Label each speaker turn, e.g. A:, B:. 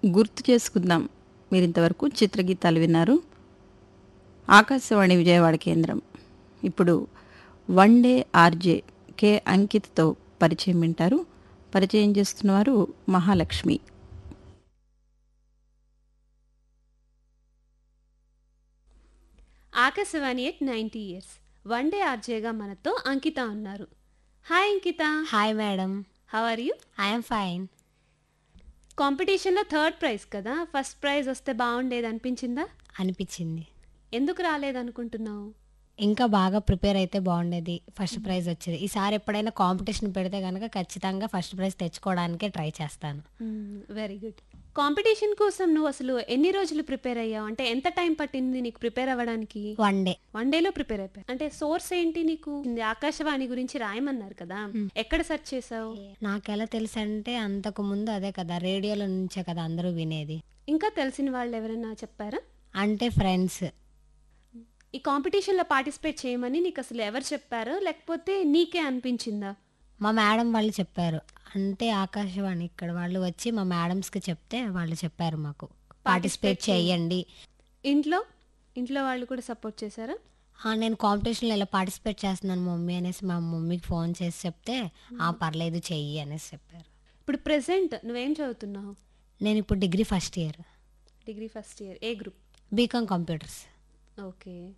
A: గుర్తు చేసుకుందాం మీరు ఇంతవరకు చిత్రగీతాలు విన్నారు ఆకాశవాణి విజయవాడ కేంద్రం ఇప్పుడు వన్ డే ఆర్జే కె అంకిత్తో పరిచయం వింటారు పరిచయం చేస్తున్నవారు Mahalakshmi
B: Akashvani at ninety years one day ఆర్జేగా మనతో అంకిత ఉన్నారు hi Ankita
C: hi madam
B: how are you
C: I'm fine
B: కాంపిటీషన్లో థర్డ్ ప్రైజ్ కదా ఫస్ట్ ప్రైజ్ వస్తే బాగుండేది అనిపించిందా
C: అనిపించింది
B: ఎందుకు రాలేదనుకుంటున్నావు
C: ఇంకా బాగా ప్రిపేర్ అయితే బాగుండేది ఫస్ట్ ప్రైజ్ వచ్చేది ఈసారి ఎప్పుడైనా కాంపిటీషన్ పెడితే కనుక ఖచ్చితంగా ఫస్ట్ ప్రైజ్ తెచ్చుకోవడానికే ట్రై చేస్తాను
B: వెరీ గుడ్ కాంపిటీషన్ కోసం నువ్వు అసలు ఎన్ని రోజులు ప్రిపేర్ అయ్యావు అంటే ఎంత టైం పట్టింది నీకు ప్రిపేర్ అవ్వడానికి
C: వన్ డే
B: వన్ డేలో ప్రిపేర్ అయిపోయా అంటే సోర్స్ ఏంటి నీకు ఇది ఆకాశవాణి గురించి రాయమన్నారు కదా ఎక్కడ సెర్చ్ చేసావు
C: నాకెలా తెలుసు అంటే అంతకు ముందు అదే కదా రేడియోలో నుంచే కదా అందరూ వినేది
B: ఇంకా తెలిసిన వాళ్ళు ఎవరైనా చెప్పారా
C: అంటే ఫ్రెండ్స్
B: ఈ కాంపిటీషన్లో పార్టిసిపేట్ చేయమని నీకు అసలు ఎవరు చెప్పారు లేకపోతే నీకే అనిపించిందా
C: మా మేడం వాళ్ళు చెప్పారు అంటే ఆకాశవాణి ఇక్కడ వాళ్ళు వచ్చి మా మేడమ్స్కి చెప్తే వాళ్ళు చెప్పారు మాకు పార్టిసిపేట్ చేయండి
B: ఇంట్లో ఇంట్లో వాళ్ళు కూడా సపోర్ట్ చేశారా
C: ఆ, నేను కాంపిటీషన్లో ఇలా పార్టిసిపేట్ చేస్తున్నాను మమ్మీ అనేసి మా మమ్మీకి ఫోన్ చేసి చెప్తే ఆ పర్లేదు చెయ్యి అనేసి చెప్పారు
B: ఇప్పుడు ప్రెసెంట్ నువ్వేం చదువుతున్నావు
C: నేను ఇప్పుడు degree first year
B: degree first year ఏ గ్రూప్
C: బీకామ్ కంప్యూటర్స్
B: ఓకే